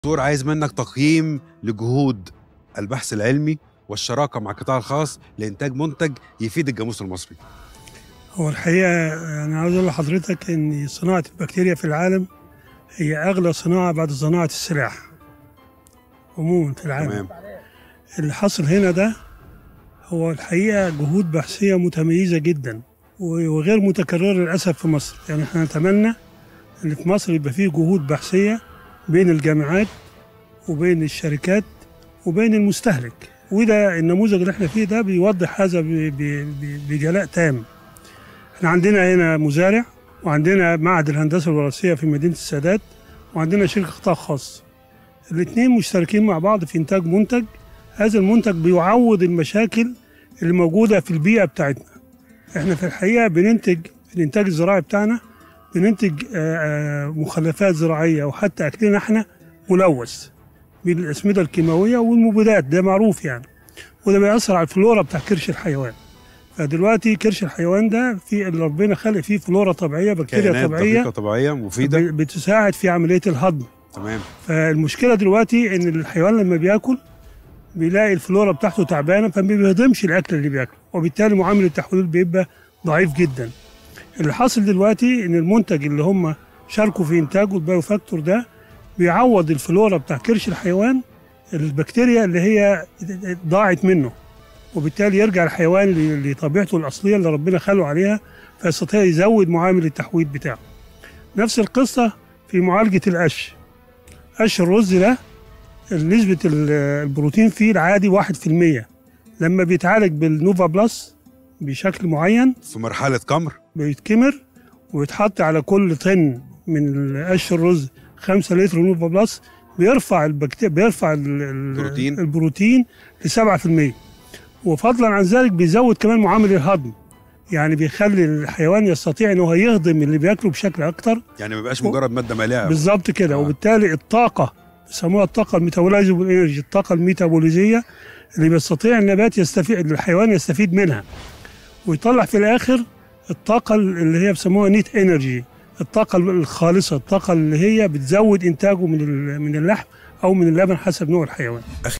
دكتور عايز منك تقييم لجهود البحث العلمي والشراكه مع القطاع الخاص لانتاج منتج يفيد الجاموس المصري هو الحقيقة أنا عاوز أقول لحضرتك إن صناعة البكتيريا في العالم هي أغلى صناعة بعد صناعة السلاح عموما في العالم تمام اللي حصل هنا ده هو الحقيقة جهود بحثية متميزة جدا وغير متكررة للأسف في مصر يعني احنا نتمنى إن في مصر يبقى فيه جهود بحثية بين الجامعات وبين الشركات وبين المستهلك وده النموذج اللي احنا فيه ده بيوضح هذا ب- ب- ب- بجلاء تام احنا عندنا هنا مزارع وعندنا معهد الهندسة الوراثية في مدينة السادات وعندنا شركة قطاع خاص الاثنين مشتركين مع بعض في إنتاج منتج هذا المنتج بيعوض المشاكل اللي موجودة في البيئة بتاعتنا احنا في الحقيقة بننتج في الإنتاج الزراعي بتاعنا بننتج آه، آه، مخلفات زراعية وحتى أكلنا احنا ملوث بالأسمدة الكيماوية والمبيدات ده معروف يعني وده بيأثر على الفلورا بتاع كرش الحيوان فدلوقتي كرش الحيوان ده في اللي ربنا خلق فيه فلورا طبيعية بكتيريا كائنات طبيعية دقيقه طبيعيه مفيده ب- بتساعد في عملية الهضم تمام فالمشكله دلوقتي ان الحيوان لما بياكل بيلاقي الفلورا بتاعته تعبانه فما بيهضمش الاكل اللي بياكله وبالتالي معامل التحويل بيبقى ضعيف جدا اللي حاصل دلوقتي ان المنتج اللي هم شاركوا في انتاجه البايو فاكتور ده بيعوض الفلورا بتاع كرش الحيوان البكتيريا اللي هي ضاعت منه وبالتالي يرجع الحيوان ل- لطبيعته الاصليه اللي ربنا خلقه عليها فيستطيع يزود معامل التحويل بتاعه نفس القصه في معالجه القش قش الرز ده نسبة ال- البروتين فيه العادي واحد في المية لما بيتعالج بالنوفا بلس بشكل معين في مرحله كمر بيتكمر ويتحط على كل طن من قش الرز خمسة لتر نوفا بلس بيرفع البكتيريا بيرفع ال- ال- البروتين. البروتين لسبعة في المية وفضلا عن ذلك بيزود كمان معامل الهضم يعني بيخلي الحيوان يستطيع انه يهضم اللي بياكله بشكل اكتر يعني ما يبقاش مجرد ماده مالئه بالظبط كده آه. وبالتالي الطاقة بيسموها الطاقة الميتابولايزبل انرجي الطاقة الميتابوليزية اللي بيستطيع النبات يستفيد الحيوان يستفيد منها ويطلع في الآخر الطاقة اللي هي بيسموها نيت انرجي الطاقة الخالصة الطاقة اللي هي بتزود إنتاجه من ال- من اللحم أو من اللبن حسب نوع الحيوان